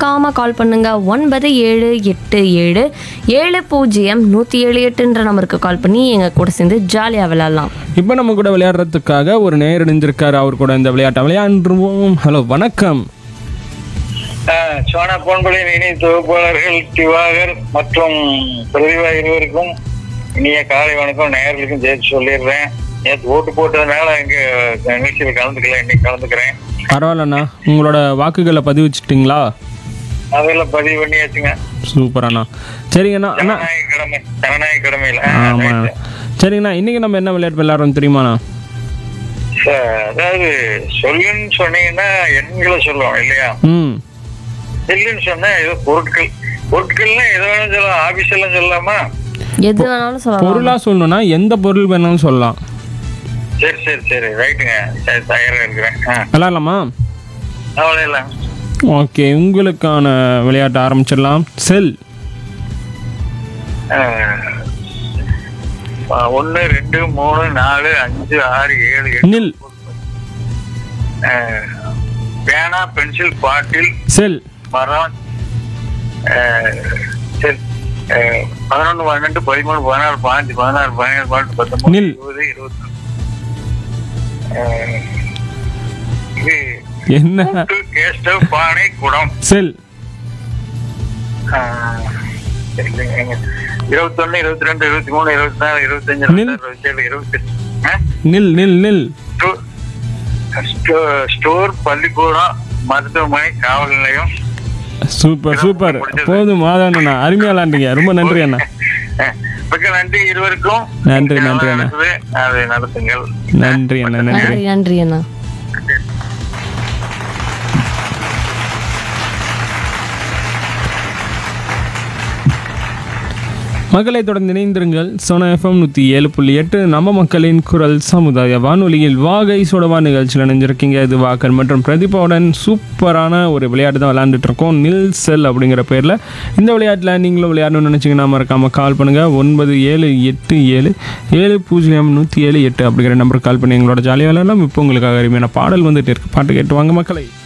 மறக்காமல் கால் பண்ணுங்க ஒன்பது ஏழு எட்டு ஏழு ஏழு பூஜ்ஜியம் நூற்றி ஏழு எட்டுன்ற நம்பருக்கு கால் பண்ணி எங்கள் கூட சேர்ந்து ஜாலியாக விளையாடலாம் இப்போ நம்ம கூட விளையாடுறதுக்காக ஒரு நேர் இணைஞ்சிருக்காரு அவர் கூட இந்த விளையாட்டை விளையாண்டுருவோம் ஹலோ வணக்கம் ஆஹ் சோனா பொன்பலின் இனி தொகுப்பாளர்கள் திவாகர் மற்றும் பிரதிபா இருவருக்கும் இனிய காலை வணக்கம் நேயர்களுக்கும் சேர்த்து சொல்லிடுறேன் நேற்று ஓட்டு போட்டதுனால இங்க நிகழ்ச்சியில் கலந்துக்கல இன்னைக்கு கலந்துக்கிறேன் பரவாயில்லண்ணா உங்களோட வாக்குகளை பதிவிச்சிட்டிங்களா அதெல்லாம் பதிவு பண்ணியாச்சுங்க சூப்பராண்ணா சரிங்கண்ணா அண்ணா ஜனநாயக கடமை ஜனநாயக கடமையில் ஆமாம் சரிங்கண்ணா இன்னைக்கு நம்ம என்ன விளையாட்டு விளையாடுறோம் தெரியுமாண்ணா அதாவது சொல்லுன்னு சொன்னீங்கன்னா எண்களை சொல்லுவோம் இல்லையா ம் இல்லைன்னு சொன்னா ஏதோ பொருட்கள் பொருட்கள்னா எது வேணாலும் சொல்லலாம் ஆபீஸ் எல்லாம் சொல்லலாமா எது வேணாலும் சொல்லலாம் பொருளாக சொல்லணும்னா எந்த பொருள் வேணாலும் சொல்லலாம் சரி சரி சரி ரைட்டுங்க சரி தயாராக இருக்கிறேன் ஆ விளையாடலாமா அவ்வளோ இல்லை ஓகே உங்களுக்கான விளையாட்டு ஆரம்பிச்சிடலாம் செல் ஒன்று ரெண்டு மூணு நாலு அஞ்சு ஆறு ஏழு எட்டு நில் ஆஹ், பேனா பென்சில் பாட்டில் செல் மரம் ஆஹ், சரி ஆஹ், பதினொன்று பன்னெண்டு பதிமூணு பதினாறு பதினஞ்சு பதினாறு பதினேழு பதினெட்டு பத்தொன்பது நில். இருபது இருபத்தி ஆஹ், இது என்ன கூட்டு, கேஸ் ஸ்டவ் பானை குடம் செல் ஆஹ், இல்லைங்க. இருபத்தொன்னு இருபத்தி ரெண்டு இருபத்தி மூணு இருபத்தி நாலு இருபத்தஞ்சு நில். இருபத்தி ஏழு இருபத்தி ஆ? நில் நில் நில் ஸ்டோ- ஸ்டோ- ஸ்டோர் பள்ளிக்கூடம் மருத்துவமனை காவல் நிலையம் சூப்பர் சூப்பர் போதும் மாதாண்ணா அருமையா விளாண்டுங்க ரொம்ப நன்றி அண்ணா அஹ், மிக்க நன்றி இருவருக்கும் நன்றி, நன்றி அண்ணா. நடக்குது. அதை நடத்துங்கள் நன்றி அண்ணா நன்றி நன்றி நன்றி அண்ணா மக்களை தொடர்ந்து இணைந்திருங்கள் சோனா எஃப்எம் நூற்றி ஏழு புள்ளி எட்டு நம்ம மக்களின் குரல் சமுதாய வானொலியில் வாகை சுடவா நிகழ்ச்சியில் இணைஞ்சிருக்கீங்க இது வாக்கர் மற்றும் பிரதீபாவுடன் சூப்பரான ஒரு விளையாட்டு தான் விளையாண்டுட்டு இருக்கோம் நில் செல் அப்படிங்கிற பேரில் இந்த விளையாட்டில் நீங்களும் விளையாடணும்னு நினச்சிங்கன்னா மறக்காமல் கால் பண்ணுங்கள் ஒன்பது ஏழு எட்டு ஏழு ஏழு பூஜ்ஜியம் நூற்றி ஏழு எட்டு அப்படிங்கிற நம்பருக்கு கால் பண்ணி எங்களோட ஜாலியாக விளையாடலாம் இப்போ உங்களுக்காக அருமையான பாடல் வந்துட்டு இருக்கு பாட்டு கேட்டு வாங்க மக்களை